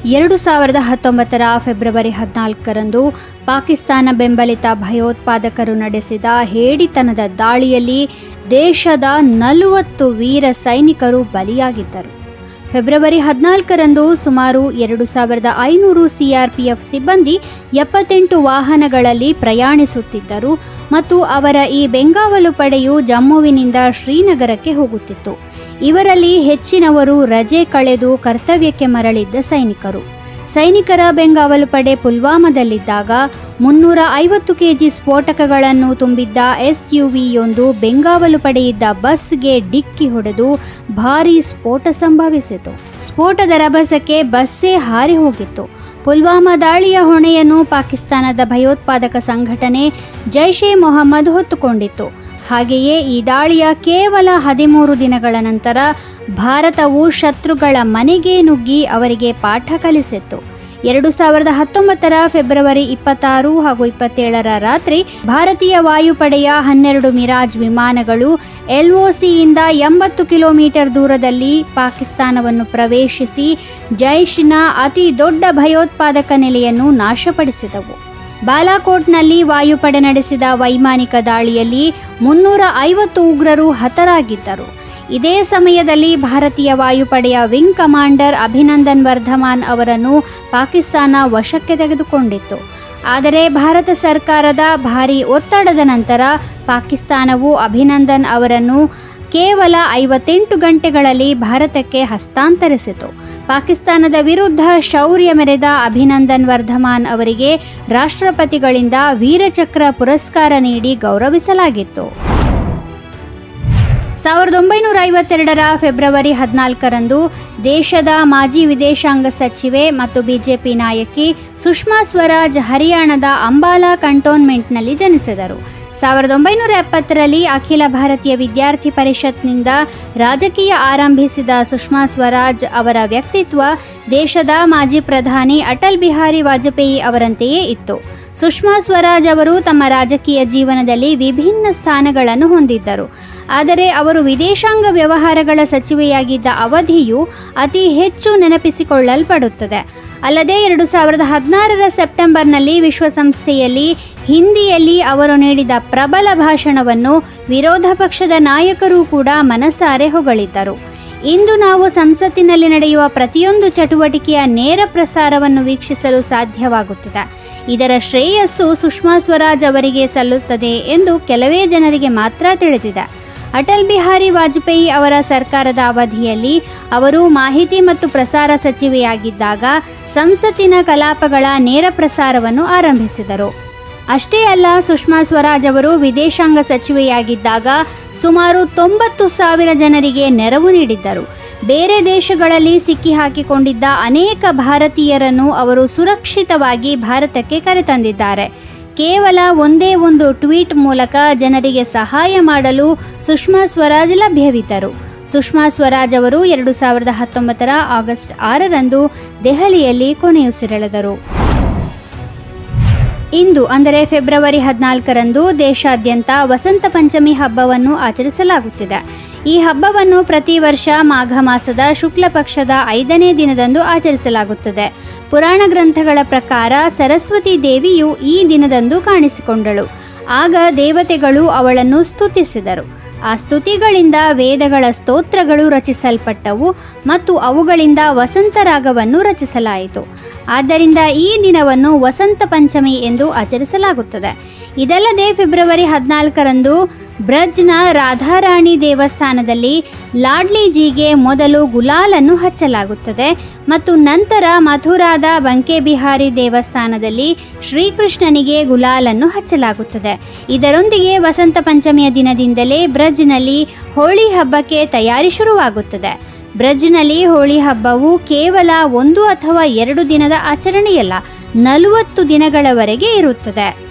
ಎರಡು ಸಾವಿರದ ಹತ್ತೊಂಬತ್ತರ ಫೆಬ್ರವರಿ ಹದಿನಾಲ್ಕರಂದು ಪಾಕಿಸ್ತಾನ ಬೆಂಬಲಿತ ಭಯೋತ್ಪಾದಕರು ನಡೆಸಿದ ಹೇಡಿತನದ ದಾಳಿಯಲ್ಲಿ ದೇಶದ ನಲವತ್ತು ವೀರ ಸೈನಿಕರು ಬಲಿಯಾಗಿದ್ದರು ಫೆಬ್ರವರಿ ಹದಿನಾಲ್ಕರಂದು ಸುಮಾರು ಎರಡು ಸಾವಿರದ ಐನೂರು ಸಿಆರ್ಪಿಎಫ್ ಸಿಬ್ಬಂದಿ ಎಪ್ಪತ್ತೆಂಟು ವಾಹನಗಳಲ್ಲಿ ಪ್ರಯಾಣಿಸುತ್ತಿದ್ದರು ಮತ್ತು ಅವರ ಈ ಬೆಂಗಾವಲು ಪಡೆಯು ಜಮ್ಮುವಿನಿಂದ ಶ್ರೀನಗರಕ್ಕೆ ಹೋಗುತ್ತಿತ್ತು ಇವರಲ್ಲಿ ಹೆಚ್ಚಿನವರು ರಜೆ ಕಳೆದು ಕರ್ತವ್ಯಕ್ಕೆ ಮರಳಿದ್ದ ಸೈನಿಕರು ಸೈನಿಕರ ಬೆಂಗಾವಲು ಪಡೆ ಪುಲ್ವಾಮಾದಲ್ಲಿದ್ದಾಗ ಮುನ್ನೂರ ಐವತ್ತು ಕೆಜಿ ಸ್ಫೋಟಕಗಳನ್ನು ತುಂಬಿದ್ದ ಎಸ್ಯುವಿಯೊಂದು ಬೆಂಗಾವಲು ಪಡೆಯಿದ್ದ ಬಸ್ಗೆ ಡಿಕ್ಕಿ ಹೊಡೆದು ಭಾರೀ ಸ್ಫೋಟ ಸಂಭವಿಸಿತು ಸ್ಫೋಟದ ರಭಸಕ್ಕೆ ಬಸ್ಸೇ ಹಾರಿ ಹೋಗಿತ್ತು ಪುಲ್ವಾಮಾ ದಾಳಿಯ ಹೊಣೆಯನ್ನು ಪಾಕಿಸ್ತಾನದ ಭಯೋತ್ಪಾದಕ ಸಂಘಟನೆ ಜೈಷ್ ಎ ಮೊಹಮ್ಮದ್ ಹೊತ್ತುಕೊಂಡಿತ್ತು ಹಾಗೆಯೇ ಈ ದಾಳಿಯ ಕೇವಲ ಹದಿಮೂರು ದಿನಗಳ ನಂತರ ಭಾರತವು ಶತ್ರುಗಳ ಮನೆಗೆ ನುಗ್ಗಿ ಅವರಿಗೆ ಪಾಠ ಕಲಿಸಿತ್ತು ಎರಡು ಸಾವಿರದ ಹತ್ತೊಂಬತ್ತರ ಫೆಬ್ರವರಿ ಇಪ್ಪತ್ತಾರು ಹಾಗೂ ಇಪ್ಪತ್ತೇಳರ ರಾತ್ರಿ ಭಾರತೀಯ ವಾಯುಪಡೆಯ ಹನ್ನೆರಡು ಮಿರಾಜ್ ವಿಮಾನಗಳು ಎಲ್ಒಸಿಯಿಂದ ಎಂಬತ್ತು ಕಿಲೋಮೀಟರ್ ದೂರದಲ್ಲಿ ಪಾಕಿಸ್ತಾನವನ್ನು ಪ್ರವೇಶಿಸಿ ಜೈಷ್ನ ಅತಿ ದೊಡ್ಡ ಭಯೋತ್ಪಾದಕ ನೆಲೆಯನ್ನು ನಾಶಪಡಿಸಿದವು ಬಾಲಾಕೋಟ್ನಲ್ಲಿ ವಾಯುಪಡೆ ನಡೆಸಿದ ವೈಮಾನಿಕ ದಾಳಿಯಲ್ಲಿ ಮುನ್ನೂರ ಐವತ್ತು ಉಗ್ರರು ಹತರಾಗಿದ್ದರು ಇದೇ ಸಮಯದಲ್ಲಿ ಭಾರತೀಯ ವಾಯುಪಡೆಯ ವಿಂಗ್ ಕಮಾಂಡರ್ ಅಭಿನಂದನ್ ವರ್ಧಮಾನ್ ಅವರನ್ನು ಪಾಕಿಸ್ತಾನ ವಶಕ್ಕೆ ತೆಗೆದುಕೊಂಡಿತ್ತು ಆದರೆ ಭಾರತ ಸರ್ಕಾರದ ಭಾರೀ ಒತ್ತಡದ ನಂತರ ಪಾಕಿಸ್ತಾನವು ಅಭಿನಂದನ್ ಅವರನ್ನು ಕೇವಲ ಐವತ್ತೆಂಟು ಗಂಟೆಗಳಲ್ಲಿ ಭಾರತಕ್ಕೆ ಹಸ್ತಾಂತರಿಸಿತು ಪಾಕಿಸ್ತಾನದ ವಿರುದ್ಧ ಶೌರ್ಯ ಮೆರೆದ ಅಭಿನಂದನ್ ವರ್ಧಮಾನ್ ಅವರಿಗೆ ರಾಷ್ಟ್ರಪತಿಗಳಿಂದ ವೀರಚಕ್ರ ಪುರಸ್ಕಾರ ನೀಡಿ ಗೌರವಿಸಲಾಗಿತ್ತು ಸಾವಿರದ ಒಂಬೈನೂರ ಐವತ್ತೆರಡರ ಫೆಬ್ರವರಿ ಹದಿನಾಲ್ಕರಂದು ದೇಶದ ಮಾಜಿ ವಿದೇಶಾಂಗ ಸಚಿವೆ ಮತ್ತು ಬಿಜೆಪಿ ನಾಯಕಿ ಸುಷ್ಮಾ ಸ್ವರಾಜ್ ಹರಿಯಾಣದ ಅಂಬಾಲಾ ಕಂಟೋನ್ಮೆಂಟ್ನಲ್ಲಿ ಜನಿಸಿದರು ಸಾವಿರದ ಒಂಬೈನೂರ ಎಪ್ಪತ್ತರಲ್ಲಿ ಅಖಿಲ ಭಾರತೀಯ ವಿದ್ಯಾರ್ಥಿ ಪರಿಷತ್ನಿಂದ ರಾಜಕೀಯ ಆರಂಭಿಸಿದ ಸುಷ್ಮಾ ಸ್ವರಾಜ್ ಅವರ ವ್ಯಕ್ತಿತ್ವ ದೇಶದ ಮಾಜಿ ಪ್ರಧಾನಿ ಅಟಲ್ ಬಿಹಾರಿ ವಾಜಪೇಯಿ ಅವರಂತೆಯೇ ಇತ್ತು ಸುಷ್ಮಾ ಸ್ವರಾಜ್ ಅವರು ತಮ್ಮ ರಾಜಕೀಯ ಜೀವನದಲ್ಲಿ ವಿಭಿನ್ನ ಸ್ಥಾನಗಳನ್ನು ಹೊಂದಿದ್ದರು ಆದರೆ ಅವರು ವಿದೇಶಾಂಗ ವ್ಯವಹಾರಗಳ ಸಚಿವೆಯಾಗಿದ್ದ ಅವಧಿಯು ಅತಿ ಹೆಚ್ಚು ನೆನಪಿಸಿಕೊಳ್ಳಲ್ಪಡುತ್ತದೆ ಅಲ್ಲದೆ ಎರಡು ಸಾವಿರದ ಹದಿನಾರರ ಸೆಪ್ಟೆಂಬರ್ನಲ್ಲಿ ವಿಶ್ವಸಂಸ್ಥೆಯಲ್ಲಿ ಹಿಂದಿಯಲ್ಲಿ ಅವರು ನೀಡಿದ ಪ್ರಬಲ ಭಾಷಣವನ್ನು ವಿರೋಧ ಪಕ್ಷದ ನಾಯಕರು ಕೂಡ ಮನಸಾರೆ ಹೊಗಳಿದ್ದರು ಇಂದು ನಾವು ಸಂಸತ್ತಿನಲ್ಲಿ ನಡೆಯುವ ಪ್ರತಿಯೊಂದು ಚಟುವಟಿಕೆಯ ನೇರ ಪ್ರಸಾರವನ್ನು ವೀಕ್ಷಿಸಲು ಸಾಧ್ಯವಾಗುತ್ತಿದೆ ಇದರ ಶ್ರೇಯಸ್ಸು ಸುಷ್ಮಾ ಸ್ವರಾಜ್ ಅವರಿಗೆ ಸಲ್ಲುತ್ತದೆ ಎಂದು ಕೆಲವೇ ಜನರಿಗೆ ಮಾತ್ರ ತಿಳಿದಿದೆ ಅಟಲ್ ಬಿಹಾರಿ ವಾಜಪೇಯಿ ಅವರ ಸರ್ಕಾರದ ಅವಧಿಯಲ್ಲಿ ಅವರು ಮಾಹಿತಿ ಮತ್ತು ಪ್ರಸಾರ ಸಚಿವೆಯಾಗಿದ್ದಾಗ ಸಂಸತ್ತಿನ ಕಲಾಪಗಳ ನೇರ ಪ್ರಸಾರವನ್ನು ಆರಂಭಿಸಿದರು ಅಷ್ಟೇ ಅಲ್ಲ ಸುಷ್ಮಾ ಸ್ವರಾಜ್ ಅವರು ವಿದೇಶಾಂಗ ಸಚಿವೆಯಾಗಿದ್ದಾಗ ಸುಮಾರು ತೊಂಬತ್ತು ಸಾವಿರ ಜನರಿಗೆ ನೆರವು ನೀಡಿದ್ದರು ಬೇರೆ ದೇಶಗಳಲ್ಲಿ ಸಿಕ್ಕಿ ಹಾಕಿಕೊಂಡಿದ್ದ ಅನೇಕ ಭಾರತೀಯರನ್ನು ಅವರು ಸುರಕ್ಷಿತವಾಗಿ ಭಾರತಕ್ಕೆ ಕರೆತಂದಿದ್ದಾರೆ ಕೇವಲ ಒಂದೇ ಒಂದು ಟ್ವೀಟ್ ಮೂಲಕ ಜನರಿಗೆ ಸಹಾಯ ಮಾಡಲು ಸುಷ್ಮಾ ಸ್ವರಾಜ್ ಲಭ್ಯವಿದ್ದರು ಸುಷ್ಮಾ ಸ್ವರಾಜ್ ಅವರು ಎರಡು ಸಾವಿರದ ಹತ್ತೊಂಬತ್ತರ ಆಗಸ್ಟ್ ಆರರಂದು ದೆಹಲಿಯಲ್ಲಿ ಕೊನೆಯುಸಿರೆಳೆದರು ಇಂದು ಅಂದರೆ ಫೆಬ್ರವರಿ ಹದಿನಾಲ್ಕರಂದು ದೇಶಾದ್ಯಂತ ವಸಂತ ಪಂಚಮಿ ಹಬ್ಬವನ್ನು ಆಚರಿಸಲಾಗುತ್ತಿದೆ ಈ ಹಬ್ಬವನ್ನು ಪ್ರತಿ ವರ್ಷ ಮಾಘ ಮಾಸದ ಶುಕ್ಲ ಪಕ್ಷದ ಐದನೇ ದಿನದಂದು ಆಚರಿಸಲಾಗುತ್ತದೆ ಪುರಾಣ ಗ್ರಂಥಗಳ ಪ್ರಕಾರ ಸರಸ್ವತಿ ದೇವಿಯು ಈ ದಿನದಂದು ಕಾಣಿಸಿಕೊಂಡಳು ಆಗ ದೇವತೆಗಳು ಅವಳನ್ನು ಸ್ತುತಿಸಿದರು ಆ ಸ್ತುತಿಗಳಿಂದ ವೇದಗಳ ಸ್ತೋತ್ರಗಳು ರಚಿಸಲ್ಪಟ್ಟವು ಮತ್ತು ಅವುಗಳಿಂದ ವಸಂತ ರಾಗವನ್ನು ರಚಿಸಲಾಯಿತು ಆದ್ದರಿಂದ ಈ ದಿನವನ್ನು ವಸಂತ ಪಂಚಮಿ ಎಂದು ಆಚರಿಸಲಾಗುತ್ತದೆ ಇದಲ್ಲದೆ ಫೆಬ್ರವರಿ ಹದಿನಾಲ್ಕರಂದು ಬ್ರಜ್ನ ರಾಧಾರಾಣಿ ದೇವಸ್ಥಾನದಲ್ಲಿ ಲಾಡ್ಲಿಜಿಗೆ ಮೊದಲು ಗುಲಾಲನ್ನು ಹಚ್ಚಲಾಗುತ್ತದೆ ಮತ್ತು ನಂತರ ಮಥುರಾದ ಬಂಕೆಬಿಹಾರಿ ದೇವಸ್ಥಾನದಲ್ಲಿ ಶ್ರೀಕೃಷ್ಣನಿಗೆ ಗುಲಾಲನ್ನು ಹಚ್ಚಲಾಗುತ್ತದೆ ಇದರೊಂದಿಗೆ ವಸಂತ ಪಂಚಮಿಯ ದಿನದಿಂದಲೇ ಬ್ರಜ್ನಲ್ಲಿ ಹೋಳಿ ಹಬ್ಬಕ್ಕೆ ತಯಾರಿ ಶುರುವಾಗುತ್ತದೆ ಬ್ರಜ್ನಲ್ಲಿ ಹೋಳಿ ಹಬ್ಬವು ಕೇವಲ ಒಂದು ಅಥವಾ ಎರಡು ದಿನದ ಆಚರಣೆಯಲ್ಲ ನಲವತ್ತು ದಿನಗಳವರೆಗೆ ಇರುತ್ತದೆ